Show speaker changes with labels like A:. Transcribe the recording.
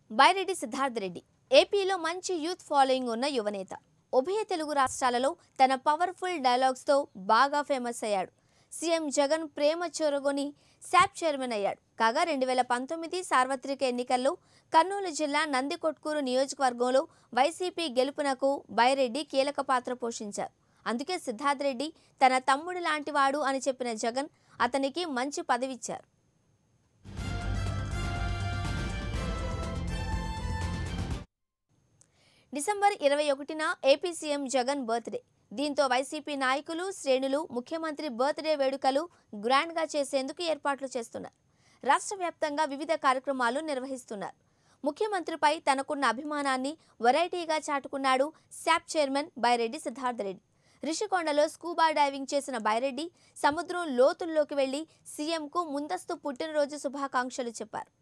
A: బైరెడ్డి సిద్ధార్థ్ రెడ్డి ఏపీలో మంచి youth following ఉన్న యువనేత ఉభయ తెలుగు రాష్ట్రాలలో తన పవర్ఫుల్ డైలాగ్స్తో బాగా ఫేమస్ అయ్యాడు సీఎం జగన్ ప్రేమ చొరగొని శాప్ చైర్మన్ అయ్యాడు కాగా రెండు వేల పంతొమ్మిది సార్వత్రిక ఎన్నికల్లో కర్నూలు జిల్లా నందికొట్కూరు నియోజకవర్గంలో వైసీపీ గెలుపునకు బైరెడ్డి కీలక పాత్ర పోషించారు అందుకే సిద్ధార్థ్ రెడ్డి తన తమ్ముడు లాంటివాడు అని చెప్పిన జగన్ అతనికి మంచి పదవిచ్చారు డిసెంబర్ ఇరవై ఒకటిన ఏపీ సీఎం జగన్ బర్త్డే దీంతో వైసీపీ నాయకులు శ్రేణులు ముఖ్యమంత్రి బర్త్డే వేడుకలు గ్రాండ్గా చేసేందుకు ఏర్పాట్లు చేస్తున్నారు రాష్ట్ర వ్యాప్తంగా వివిధ కార్యక్రమాలు నిర్వహిస్తున్నారు ముఖ్యమంత్రిపై తనకున్న అభిమానాన్ని వెరైటీగా చాటుకున్నాడు శాప్ చైర్మన్ బైరెడ్డి సిద్ధార్థ రెడ్డి రిషికొండలో స్కూబా డైవింగ్ చేసిన బైరెడ్డి సముద్రం లోతుల్లోకి వెళ్లి సీఎంకు ముందస్తు పుట్టినరోజు శుభాకాంక్షలు చెప్పారు